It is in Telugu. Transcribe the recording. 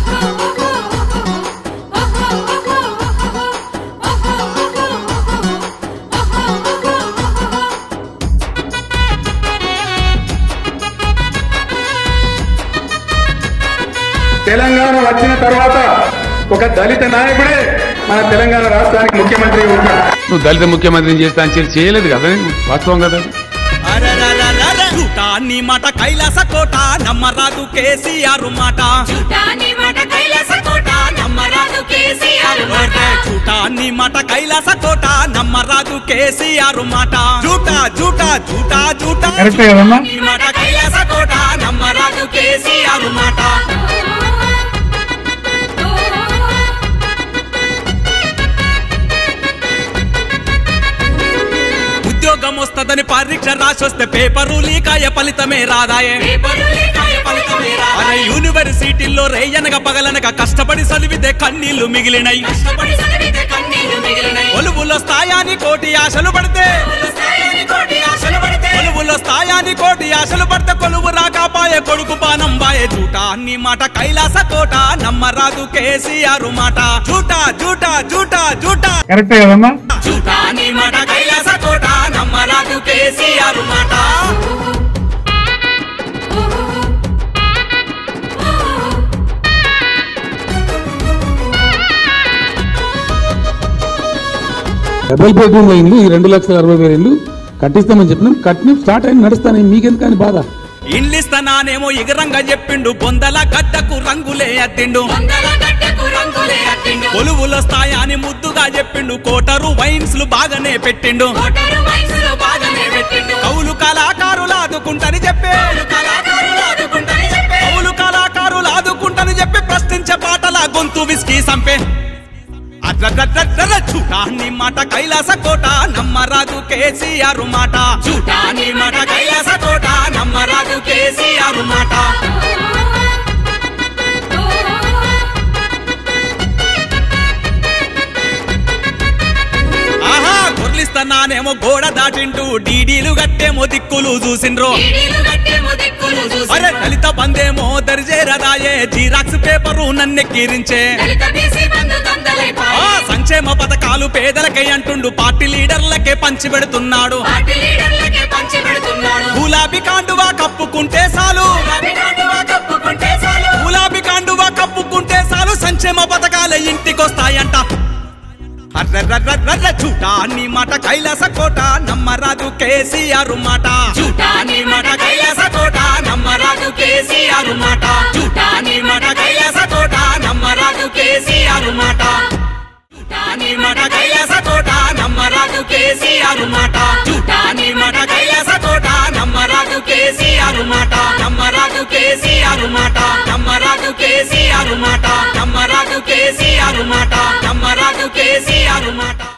తెలంగాణ వచ్చిన తర్వాత ఒక దళిత నాయకుడే మన తెలంగాణ రాష్ట్రానికి ముఖ్యమంత్రి ఉంటాడు నువ్వు దళిత ముఖ్యమంత్రిని చేస్తా అని చెప్పి చేయలేదు కదా వాస్తవం కదా అరరరరర. ఝూటా నీ మాట కైలాస కోట నమ్మరాదు కేసీఆర్ మాట చుట్టాని మాట కైలాస కోట నమ్మరాదు కేసీఆర్ మాట ఝూటా నీ మాట కైలాస కోట నమ్మరాదు కేసీఆర్ మాట జూటా జూటా జూటా జూటా కరెక్టే కదమ్మా నీ మాట కైలాస కోట నమ్మరాదు కేసీఆర్ మాట ఉద్యోగం వస్తదని పరీక్ష రాసొస్తే పేపరు లీకాయ ఫలితమే రాదాయే ఫలితమే అరే యూనివర్సిటీల్లో రేయనగా పగలనగా కష్టపడి చదివితే కన్నీళ్లు మిగిలినై కష్టపడి చదివితే కన్నీళ్లు మిగిలినై కొలువులో స్థాయాన్ని కోటి ఆశలు పడితే స్థాయిని కోటి ఆశలు పడితే కొలువులో స్థాయాన్ని కోటి ఆశలు పడితే కొలువు రాకాపాయే కొడుకు పానంబాయే జూటా అన్ని మాట కైలాస కోట నమ్మరాదు కేసీఆర్ మాట జూటా జూటా జూటా జూటా కరెక్టే కదమ్మా జూటా నీ మాట కైలాస కోట నమ్మరాదు కేసీఆర్ మాట డబుల్ బెడ్రూమ్ ఇల్లు ఈ రెండు లక్షల అరవై వేల ఇల్లు కట్టిస్తామని చెప్పినాం కట్టిన స్టార్ట్ అయింది నడుస్తాను మీకెందుకని బాధ ఇండ్లిస్తానేమో ఎగరంగా చెప్పిండు బొందల గడ్డకు రంగులే అద్దిండు వందల గడ్డకు రంగులే అట్టిండు కొలువులో స్థాయాన్ని ముద్దుగా చెప్పిండు కోటరు వైన్స్ లు బాగానే పెట్టిండు కోటరు వయసులో బాగానే పెట్టిండు కవులు కళాకారులు ఆదుకుంటని చెప్పే కళాకారులు ఆదుకుంటని చెప్పే కవులు కళాకారులు ఆదుకుంటని చెప్పి ప్రశ్నించే పాటల గొంతు విసికి సంపే అర్రర్రర్రర్ర చూటా నీ మాట కైలాస కోట నమ్మరాదు కేసీఆర్ మాట చూటా నీ మాట కైలాస కోట నమ్మరాదు కేసీఆర్ మాట ఆహా గొర్లిస్తున్నానేమో గోడ దాటింటూ డీడీలు గట్టేమో దిక్కులు చూసిండ్రో ఈడీలు కట్టేమో దిక్కులు చూసి అరే దళిత బందేమో దరిజేరదాయే జీరాక్స్ పేపరు నన్నెక్కిరించే దళిత బీసీ బంధు దందలైపాయి ఆ సంక్షేమ పథకాలు పేదలకే అంటుండు పార్టీ లీడర్లకే పంచి పెడుతున్నాడు పార్టీ లీడర్లకే పంచి పెడుతున్నాడు గులాబీ కాండువా కప్పుకుంటే చాలు రవినాడువా కప్పుకుంటే చాలు గులాబీ కాండువా కప్పుకుంటే చాలు సంక్షేమ పథకాలే ఇంటికొస్తాయంట అర్రర్రర్రర్ర చూటా నీ మాట కైలాస కోట నమ్మరాదు కేసీఆర్ మాట చూటా నీ మాట కైలాస కోట నమ్మరాదు కేసీఆర్ మాట చూటా నీ మాట కైలాస కోట నమ్మరాదు కేసీఆర్ మాట చూటా నీ మాట కైలాస కోట నమ్మరాదు కేసీఆర్ మాట చూటా నీ మాట కైలాస కోట నమ్మరాదు కేసీఆర్ మాట నమ్మరాదు కేసీఆర్ మాట నమ్మరాదు కేసీఆర్ మాట నమ్మరాదు కేసీఆర్ మాట నమ్మరాదు కేసీఆర్ మాట